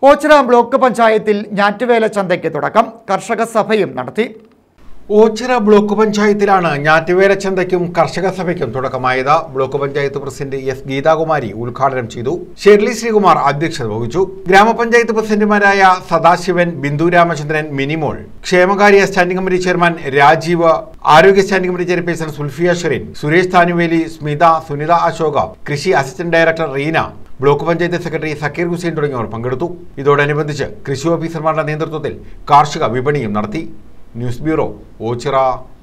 Ochira block പഞ്ചായത്തിൽ ഞാറ്റുവേല ചന്തയ്ക്ക് തുടക്കം കർഷക സഭയും നടത്തി ഓച്ചിറ ബ്ലോക്ക് പഞ്ചായത്തിലാണ് ഞാറ്റുവേല ചന്തയ്ക്കും കർഷക സഭയ്ക്കും തുടക്കമായത് block panchayat president S Geethakumari ഉദ്ഘാടനം ചെയ്തു ഷെർലി ശ്രീകുമാർ അധ്യക്ഷത വഹിച്ചു ഗ്രാമപഞ്ചായത്ത് പ്രസിഡന്റുമാരായ സദാശിവൻ ബിന്ദു രാമചന്ദ്രൻ മിനിമോൾ ക്ഷേമകാര്യ സ്റ്റാൻഡിംഗ് കമ്മിറ്റി ചെയർമാൻ രാജീവ് ആരോഗ്യ standing committee chairperson Sulfiya Sherin Suresh Thanuveli Smitha Sunitha Ashoka കൃഷി assistant director Reena block panchayat secretary Zakir Hussain തുടങ്ങിയവർ പങ്കെടുത്തു ഇതോടനുബന്ധിച്ച് കൃഷി ഓഫീസർമാരുടെ നേതൃത്വത്തിൽ കാർഷിക വിപണിയും നടത്തി ന്യൂസ് ബ്യൂറോ ഓച്ചിറ